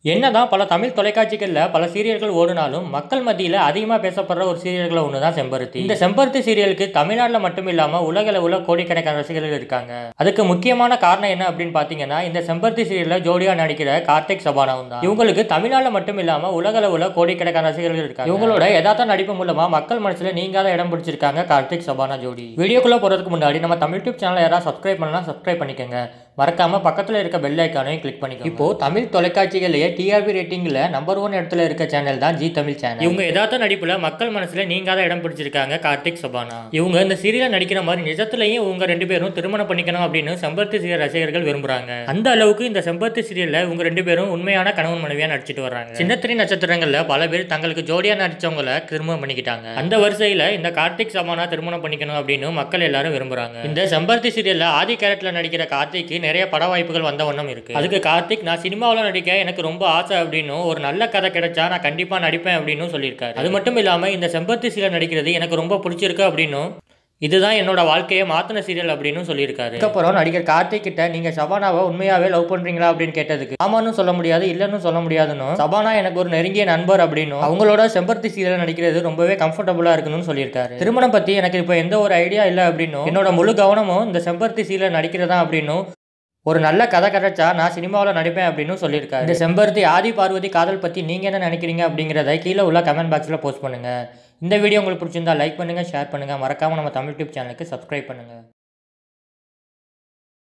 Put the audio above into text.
என்னதான் பல தமிழ் தொலைக்காட்சிகளில் பல சீரியல்கள் ஓடினாலும் மக்கள் மத்தியில் அதிகமாக பேசப்படுற ஒரு சீரியல்கள் ஒன்று தான் செம்பருத்தி இந்த செம்பருத்தி சீரியலுக்கு தமிழ்நாட்டில் மட்டும் இல்லாமல் உலகளவில் கோடிக்கணக்கான ரசிகர்கள் இருக்காங்க அதுக்கு முக்கியமான காரணம் என்ன அப்படின்னு பார்த்தீங்கன்னா இந்த செம்பருத்தி சீரியலில் ஜோடியாக நடிக்கிற கார்த்திக் சபானாவும் தான் இவங்களுக்கு தமிழ்நாட்டில் மட்டும் இல்லாமல் உலகளவில் கோடிக்கணக்கான ரசிகர்கள் இருக்காங்க இவங்களோட யதார்த்த நடிப்பு மூலமா மக்கள் மனசுல நீங்காத இடம் பிடிச்சிருக்காங்க கார்த்திக் சபானா ஜோடி வீடியோக்குள்ள போறதுக்கு முன்னாடி நம்ம தமிழ் டியூப் சேனல் யாராவது சப்ஸ்கிரைப் பண்ணலாம் சப்ஸ்கிரைப் பண்ணிக்கோங்க மறக்காம பக்கத்துல இருக்க பெல் ஐக்கானையும் கிளிக் பண்ணிக்கோங்க இப்போ தமிழ் தொலைக்காட்சிகளிலேயே டிஆர்பி ரேட்டிங்ல நம்பர் ஒன் இடத்துல இருக்க சேனல் தான் ஜி தமிழ் சேனல் இவங்க யதார்த்த நடிப்புல மக்கள் மனசுல நீங்காத இடம் பிடிச்சிருக்காங்க கார்த்திக் சபானா இவங்க இந்த சீரியல் நடிக்கிற மாதிரி நிஜத்திலையும் இவங்க ரெண்டு பேரும் திருமணம் பண்ணிக்கணும் அப்படின்னு செம்பருத்தி சீரியல் ரசிகர்கள் விரும்புறாங்க அந்த அளவுக்கு இந்த செம்பருத்தி சீரியல்ல இவங்க ரெண்டு பேரும் உண்மையான கணவன் மனைவியா நடிச்சிட்டு வர்றாங்க சின்னத்திரை நட்சத்திரங்கள்ல பல பேர் தங்களுக்கு ஜோடியா நடிச்சவங்கள திருமணம் பண்ணிக்கிட்டாங்க அந்த வரிசையில இந்த கார்த்திக் சபானா திருமணம் பண்ணிக்கணும் அப்படின்னு மக்கள் எல்லாரும் விரும்புறாங்க இந்த செம்பருத்தி சீரியல்ல ஆதி கேரக்டர்ல நடிக்கிற கார்த்திக்கு நிறைய பட வாய்ப்புகள் வந்த வண்ணம் இருக்கு அதுக்கு கார்த்திக் நான் சினிமாவில் நடிக்க எனக்கு ரொம்ப ஆசை அப்படின்னு ஒரு நல்ல கதை கிடைச்சா நான் கண்டிப்பா நடிப்பேன் அப்படின்னு சொல்லியிருக்காரு அது மட்டும் இல்லாம இந்த செம்பருத்தி சீரியல் நடிக்கிறது எனக்கு ரொம்ப பிடிச்சிருக்கு அப்படின்னும் இதுதான் என்னோட வாழ்க்கையை மாத்தின சீரியல் அப்படின்னு சொல்லியிருக்காரு அதுக்கப்புறம் நடிகர் கார்த்திக் கிட்ட நீங்க சபானாவை உண்மையாவே லவ் பண்றீங்களா அப்படின்னு கேட்டதுக்கு ஆமான்னு சொல்ல முடியாது இல்லைன்னு சொல்ல முடியாதுன்னு சபானா எனக்கு ஒரு நெருங்கிய நண்பர் அப்படின்னும் அவங்களோட செம்பருத்தி சீரியல் நடிக்கிறது ரொம்பவே கம்ஃபர்டபுளா இருக்குன்னு சொல்லியிருக்காரு திருமணம் பத்தி எனக்கு இப்போ எந்த ஒரு ஐடியா இல்லை அப்படின்னும் என்னோட முழு கவனமும் இந்த செம்பருத்தி சீரியல் நடிக்கிறதா அப்படின்னும் ஒரு நல்ல கதை கிடைச்சா நான் சினிமாவில் நடிப்பேன் அப்படின்னு சொல்லியிருக்காரு இந்த செம்பருத்தி ஆதி பார்வதி காதல் பற்றி நீங்கள் என்ன நினைக்கிறீங்க அப்படிங்கிறத கீழே உள்ள கமெண்ட் பாக்ஸில் போஸ்ட் பண்ணுங்கள் இந்த வீடியோ உங்களுக்கு பிடிச்சிருந்தா லைக் பண்ணுங்கள் ஷேர் பண்ணுங்கள் மறக்காமல் நம்ம தமிழ் டியூப் சேனலுக்கு சப்ஸ்கிரைப் பண்ணுங்கள்